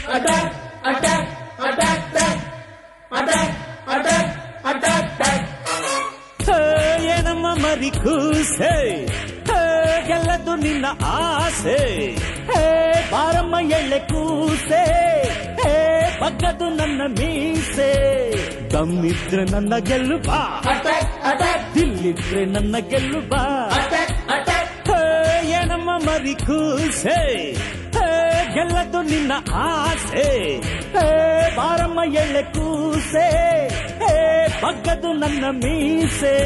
attack, attack, attack, attack, attack, attack, attack, attack. ಹೇ, ಏನಮ್ಮ ಮರಿ ಕೂಸೆ ಹೇ, ಗೆಲ್ಲದು ನಿನ್ನ ಆಸೆ ಹೇ ಬಾರಮ್ಮ ಎಳ್ಳೆ ಕೂಸೆ ಹೇ ಬಗ್ಗದು ನನ್ನ ಮೀಸೆ ದಮ್ಮಿದ್ರೆ ನನ್ನ ಗೆಲ್ಲು ಬಾ Attack, attack, ದಿಲ್ಲಿದ್ರೆ ನನ್ನ ಗೆಲ್ಲು ಬಾ attack, attack. ಹೇ, ಏನಮ್ಮ ಮರಿ ಕೂಸೆ ಹೇ, ಗೆಲ್ಲದು ನಿನ್ನ ಆಸೆ ಹೇ ಬಾರಮ್ಮ ಎಳ್ಳೆ ಕೂಸೆ ಹೇ ಬಗ್ಗದು ನನ್ನ ಮೀಸೆ